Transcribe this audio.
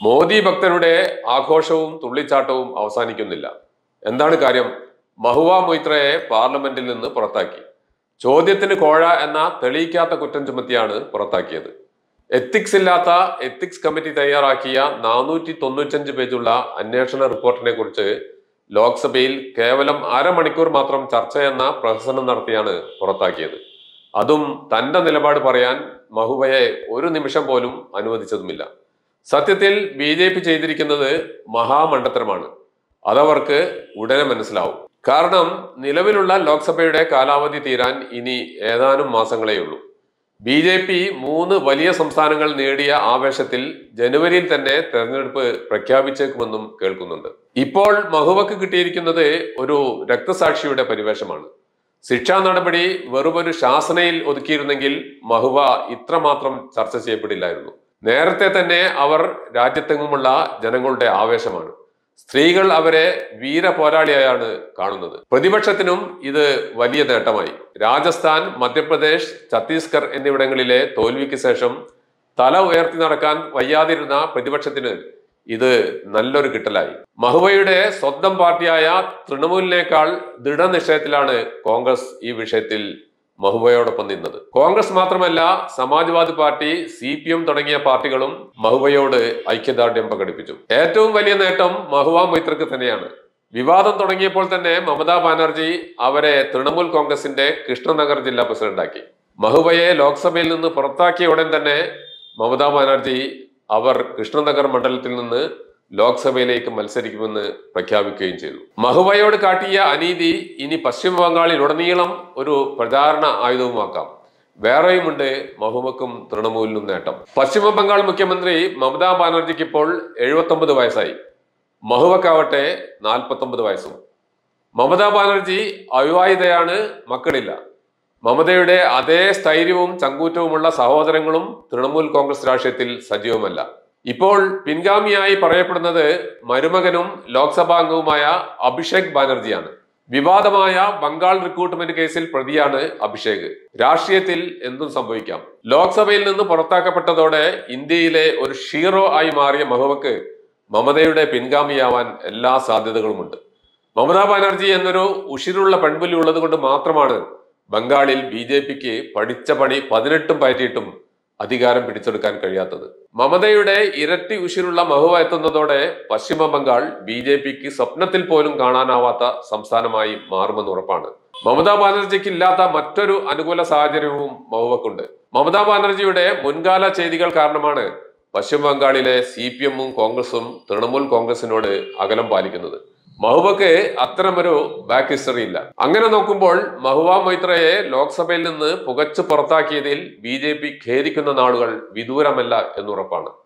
മോദി ഭക്തരുടെ ആഘോഷവും തുള്ളിച്ചാട്ടവും അവസാനിക്കുന്നില്ല എന്താണ് കാര്യം മഹുവ മൊയ്ത്രയെ പാർലമെന്റിൽ നിന്ന് പുറത്താക്കി ചോദ്യത്തിന് കോഴ എന്ന തെളിയിക്കാത്ത കുറ്റം ചുമത്തിയാണ് പുറത്താക്കിയത് എത്തിക്സ് ഇല്ലാത്ത എത്തിക്സ് കമ്മിറ്റി തയ്യാറാക്കിയ നാനൂറ്റി തൊണ്ണൂറ്റഞ്ച് പേജുള്ള അന്വേഷണ റിപ്പോർട്ടിനെ കുറിച്ച് ലോക്സഭയിൽ കേവലം അരമണിക്കൂർ മാത്രം ചർച്ച എന്ന പ്രഹസനം നടത്തിയാണ് പുറത്താക്കിയത് അതും തന്റെ നിലപാട് പറയാൻ മഹുവയെ ഒരു നിമിഷം പോലും അനുവദിച്ചതുമില്ല സത്യത്തിൽ ബി ജെ പി ചെയ്തിരിക്കുന്നത് മഹാമണ്ഡത്തരമാണ് അതവർക്ക് ഉടനെ മനസ്സിലാവും കാരണം നിലവിലുള്ള ലോക്സഭയുടെ കാലാവധി തീരാൻ ഇനി ഏതാനും മാസങ്ങളേയുള്ളൂ ബി ജെ പി മൂന്ന് വലിയ സംസ്ഥാനങ്ങൾ നേടിയ ആവേശത്തിൽ ജനുവരിയിൽ തന്നെ തെരഞ്ഞെടുപ്പ് പ്രഖ്യാപിച്ചേക്കുമെന്നും കേൾക്കുന്നുണ്ട് ഇപ്പോൾ മഹുവക്ക് കിട്ടിയിരിക്കുന്നത് ഒരു രക്തസാക്ഷിയുടെ പരിവേഷമാണ് ശിക്ഷാ നടപടി വെറുമൊരു ശാസനയിൽ ഒതുക്കിയിരുന്നെങ്കിൽ മഹുവ ഇത്രമാത്രം ചർച്ച ചെയ്യപ്പെടില്ലായിരുന്നു നേരത്തെ തന്നെ അവർ രാജ്യത്തെങ്ങുമുള്ള ജനങ്ങളുടെ ആവേശമാണ് സ്ത്രീകൾ അവരെ വീര പോരാളിയായാണ് കാണുന്നത് പ്രതിപക്ഷത്തിനും ഇത് വലിയ നേട്ടമായി രാജസ്ഥാൻ മധ്യപ്രദേശ് ഛത്തീസ്ഗഡ് എന്നിവിടങ്ങളിലെ തോൽവിക്ക് ശേഷം തല ഉയർത്തി നടക്കാൻ വയ്യാതിരുന്ന പ്രതിപക്ഷത്തിന് ഇത് നല്ലൊരു കിട്ടലായി മഹുവയുടെ സ്വന്തം പാർട്ടിയായ തൃണമൂലിനേക്കാൾ ദൃഢനിശ്ചയത്തിലാണ് കോൺഗ്രസ് ഈ വിഷയത്തിൽ മഹുവയോടൊപ്പം നിന്നത് കോൺഗ്രസ് മാത്രമല്ല Samajwadi party C P M തുടങ്ങിയ പാർട്ടികളും മഹുവയോട് ഐക്യദാർഢ്യം പ്രകടിപ്പിച്ചു ഏറ്റവും വലിയ നേട്ടം മഹുവ മൈത്രക്ക് തന്നെയാണ് വിവാദം തുടങ്ങിയപ്പോൾ തന്നെ മമതാ ബാനർജി അവരെ തൃണമൂൽ കോൺഗ്രസിന്റെ കൃഷ്ണനഗർ ജില്ലാ പ്രസിഡന്റാക്കി മഹുവയെ ലോക്സഭയിൽ നിന്ന് പുറത്താക്കിയ ഉടൻ തന്നെ മമതാ ബാനർജി അവർ കൃഷ്ണനഗർ മണ്ഡലത്തിൽ നിന്ന് ലോക്സഭയിലേക്ക് മത്സരിക്കുമെന്ന് പ്രഖ്യാപിക്കുകയും ചെയ്തു മഹുവയോട് കാട്ടിയ അനീതി ഇനി പശ്ചിമ ബംഗാളിൽ ഉടനീളം ഒരു പ്രചാരണ ആയുധവുമാക്കാം വേറെയുമുണ്ട് മഹുമക്കും തൃണമൂലിനും നേട്ടം പശ്ചിമ ബംഗാൾ മുഖ്യമന്ത്രി മമതാ ബാനർജിക്ക് ഇപ്പോൾ എഴുപത്തൊമ്പത് വയസ്സായി മഹുവക്കാവട്ടെ നാൽപ്പത്തൊമ്പത് വയസ്സും മമതാ ബാനർജി അവിവാഹിതയാണ് മക്കളില്ല മമതയുടെ അതേ സ്ഥൈര്യവും ചങ്കൂറ്റവുമുള്ള സഹോദരങ്ങളും തൃണമൂൽ കോൺഗ്രസ് രാഷ്ട്രീയത്തിൽ സജീവമല്ല ഇപ്പോൾ പിൻഗാമിയായി പറയപ്പെടുന്നത് മരുമകനും ലോക്സഭാംഗവുമായ അഭിഷേക് ബാനർജിയാണ് വിവാദമായ ബംഗാൾ റിക്രൂട്ട്മെന്റ് കേസിൽ പ്രതിയാണ് അഭിഷേക് രാഷ്ട്രീയത്തിൽ എന്തും സംഭവിക്കാം ലോക്സഭയിൽ നിന്ന് പുറത്താക്കപ്പെട്ടതോടെ ഇന്ത്യയിലെ ഒരു ഷീറോ ആയി മാറിയ മഹുവക്ക് മമതയുടെ പിൻഗാമിയാവാൻ എല്ലാ സാധ്യതകളുമുണ്ട് മമതാ ബാനർജി എന്നൊരു ഉഷിരുള്ള പെൺപുലി ഉള്ളത് കൊണ്ട് മാത്രമാണ് ബംഗാളിൽ ബി ജെ പിക്ക് പഠിച്ച പണി പതിനെട്ടും പയറ്റിയിട്ടും അധികാരം പിടിച്ചെടുക്കാൻ കഴിയാത്തത് മമതയുടെ ഇരട്ടി ഉശിരുള്ള മഹുവ എത്തുന്നതോടെ പശ്ചിമ ബംഗാൾ ബി ജെ പിക്ക് സ്വപ്നത്തിൽ പോലും കാണാനാവാത്ത സംസ്ഥാനമായി മാറുമെന്ന് ഉറപ്പാണ് മമതാ ബാനർജിക്ക് ഇല്ലാത്ത മറ്റൊരു അനുകൂല സാഹചര്യവും മഹുവക്കുണ്ട് മമതാ ബാനർജിയുടെ മുൻകാല ചെയ്തികൾ കാരണമാണ് പശ്ചിമ ബംഗാളിലെ സി പി എമ്മും കോൺഗ്രസും തൃണമൂൽ കോൺഗ്രസിനോട് അകലം പാലിക്കുന്നത് മഹുവക്ക് അത്തരമൊരു ബാക്ക് ഹിസ്റ്ററി ഇല്ല അങ്ങനെ നോക്കുമ്പോൾ മഹുവ മൈത്രയെ ലോക്സഭയിൽ നിന്ന് പുകച്ചു പുറത്താക്കിയതിൽ ബി ജെ പി ഖേദിക്കുന്ന നാളുകൾ വിദൂരമല്ല എന്നുറപ്പാണ്